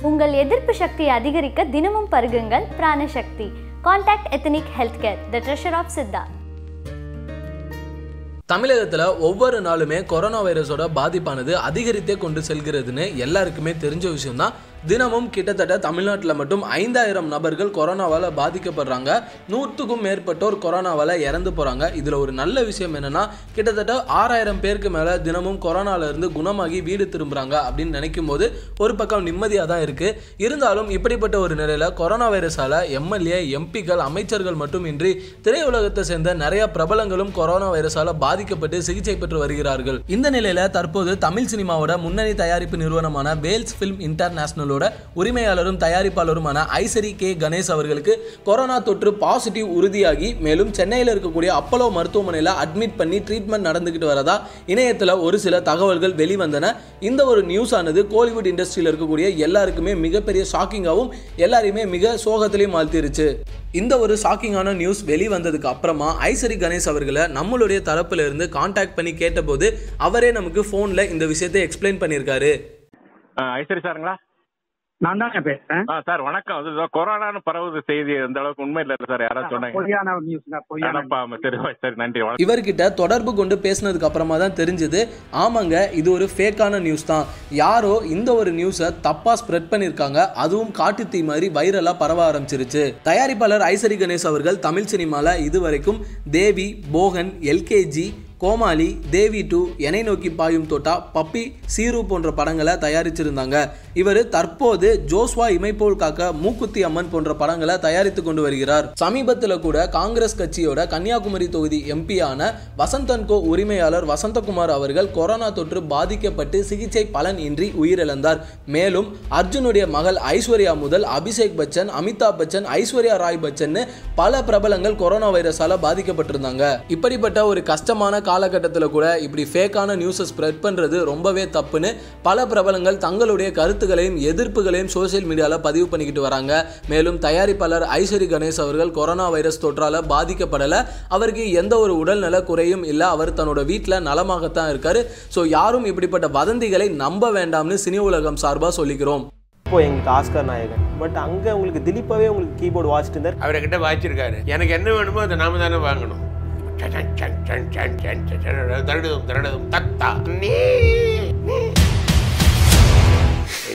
உங்கள் எதிர்ப்பு சக்தியை அதிகரிக்க தினமும் பருகுங்கள் Pranasakthi contact ethnic health care the treasure of Siddha தமிழகத்தில் ஒவ்வொரு நாளுமே கொரோனா வைரஸோட பாதிப்பானது அதிகரித்தே கொண்டு செல்கிறதுன்னு எல்லாருக்குமே தெரிஞ்ச விஷயம்தான் தினமும் கிட்டத்தட்ட தமிழ்நாட்டில் மட்டும் ஐந்தாயிரம் நபர்கள் கொரோனாவால் பாதிக்கப்படுறாங்க நூற்றுக்கும் மேற்பட்டோர் கொரோனாவால் இறந்து போகிறாங்க இதில் ஒரு நல்ல விஷயம் என்னன்னா கிட்டத்தட்ட ஆறாயிரம் பேருக்கு மேலே தினமும் கொரோனால இருந்து குணமாகி வீடு திரும்புகிறாங்க அப்படின்னு நினைக்கும் போது ஒரு பக்கம் நிம்மதியாக தான் இருக்குது இருந்தாலும் இப்படிப்பட்ட ஒரு நிலையில் கொரோனா வைரஸால் எம்எல்ஏ எம்பிக்கள் அமைச்சர்கள் மட்டுமின்றி திரையுலகத்தை சேர்ந்த நிறைய பிரபலங்களும் கொரோனா வைரஸால் பாதிக்கப்பட்டு சிகிச்சை பெற்று வருகிறார்கள் இந்த நிலையில் தற்போது தமிழ் சினிமாவோட முன்னணி தயாரிப்பு நிறுவனமான வேல்ஸ் ஃபிலிம் இன்டர்நேஷனலோட உரிமையாளரும் தயாரிப்பாளருமான ஐசரி கே கணேஷ் அவர்களுக்கு கொரோனா தொற்று பாசிட்டிவ் உறுதியாகி மேலும் சென்னையில் இருக்கக்கூடிய அப்பலோ மருத்துவமனையில் அட்மிட் பண்ணி ட்ரீட்மெண்ட் நடந்துகிட்டு வரதா இணையத்தில் ஒரு சில தகவல்கள் வெளிவந்தன இந்த ஒரு நியூஸ் ஆனது கோலிவுட் இண்டஸ்ட்ரியில் இருக்கக்கூடிய எல்லாருக்குமே மிகப்பெரிய ஷாக்கிங்காகவும் எல்லாரையுமே மிக சோகத்திலையும் ஆழ்த்திருச்சு இந்த ஒரு ஷாக்கிங்கான நியூஸ் வெளிவந்ததுக்கு அப்புறமா ஐசரி கணேஷ் அவர்களை நம்மளுடைய தரப்புல இருந்து காண்டாக்ட் பண்ணி கேட்டபோது அவரே நமக்கு ஃபோனில் இந்த விஷயத்தை எக்ஸ்பிளைன் பண்ணியிருக்காரு ஆ, ஐஸ்வரி சாருங்களா நான் தாங்க பேசுறேன் ஆ சார் வணக்கம் அது இதோ கொரோனான்னு பரவுது செய்தி அந்த அளவுக்கு உண்மை இல்லை சார் யாராவது சொன்னாங்க பொய்யான நியூஸ்ங்க பொய்யான அடப்பா, சரி சரி நன்றி வணக்கம் இவர்கிட்ட தொடர்பு கொண்டு பேசினதுக்கு அப்புறமா தான் தெரிஞ்சது ஆமாங்க இது ஒரு ஃபேக்கான நியூஸ் தான் யாரோ இந்த ஒரு நியூஸை தப்பா ஸ்ப்ரெட் பண்ணியிருக்காங்க அதுவும் காட்டு தீ மாதிரி வைரலா பரவ ஆரம்பிச்சிருச்சு தயாரிப்பாளர் ஐசரி கணேஷ் அவர்கள் தமிழ் சினிமால இதுவரைக்கும் தேவி போகன் எல்கேஜி கோமாளி தேவி டூ எனை நோக்கி பாயும் தோட்டா பப்பி சீரு போன்ற படங்களை தயாரிச்சிருந்தாங்க இவர் தற்போது ஜோஸ்வா இமைப்போல் காக்க மூக்குத்தி அம்மன் போன்ற படங்களை தயாரித்து கொண்டு வருகிறார் சமீபத்தில் கூட காங்கிரஸ் கட்சியோட கன்னியாகுமரி தொகுதி எம்பியான வசந்தன்கோ உரிமையாளர் வசந்தகுமார் அவர்கள் கொரோனா தொற்று பாதிக்கப்பட்டு சிகிச்சை பலன் இன்றி உயிரிழந்தார் மேலும் அர்ஜுனுடைய மகள் ஐஸ்வர்யா முதல் அபிஷேக் பச்சன் அமிதாப் பச்சன் ஐஸ்வர்யா ராய் பச்சன் பல பிரபலங்கள் கொரோனா வைரஸால பாதிக்கப்பட்டிருந்தாங்க இப்படிப்பட்ட ஒரு கஷ்டமான காலகட்டத்தில் கூட இப்படி ஃபேக்கான நியூஸை ஸ்ப்ரெட் பண்ணுறது ரொம்பவே தப்புன்னு பல பிரபலங்கள் தங்களுடைய கருத்துக்களையும் எதிர்ப்புகளையும் சோஷியல் மீடியாவில் பதிவு பண்ணிக்கிட்டு வராங்க மேலும் தயாரிப்பாளர் ஐஸ்வரி கணேஷ் அவர்கள் கொரோனா வைரஸ் தொற்றால் பாதிக்கப்படலை அவருக்கு எந்த ஒரு உடல்நல குறையும் இல்லை அவர் தன்னோட வீட்டில் நலமாகத்தான் இருக்காரு ஸோ யாரும் இப்படிப்பட்ட வதந்திகளை நம்ப வேண்டாம்னு சினி உலகம் சார்பாக சொல்லிக்கிறோம் இப்போ எங்களுக்கு ஆஸ்கர் நாயகன் பட் அங்கே உங்களுக்கு திலீப்பாவே உங்களுக்கு கீபோர்டு வாசிட்டு இருந்தார் அவர்கிட்ட வாய்ச்சிருக்காரு எனக்கு என்ன வேணுமோ அதை நாம தானே வாங்கணும் சன் சன் சன் சன் சன் சன் சன் தரடுதும் தரடுதும் தத்தா நீ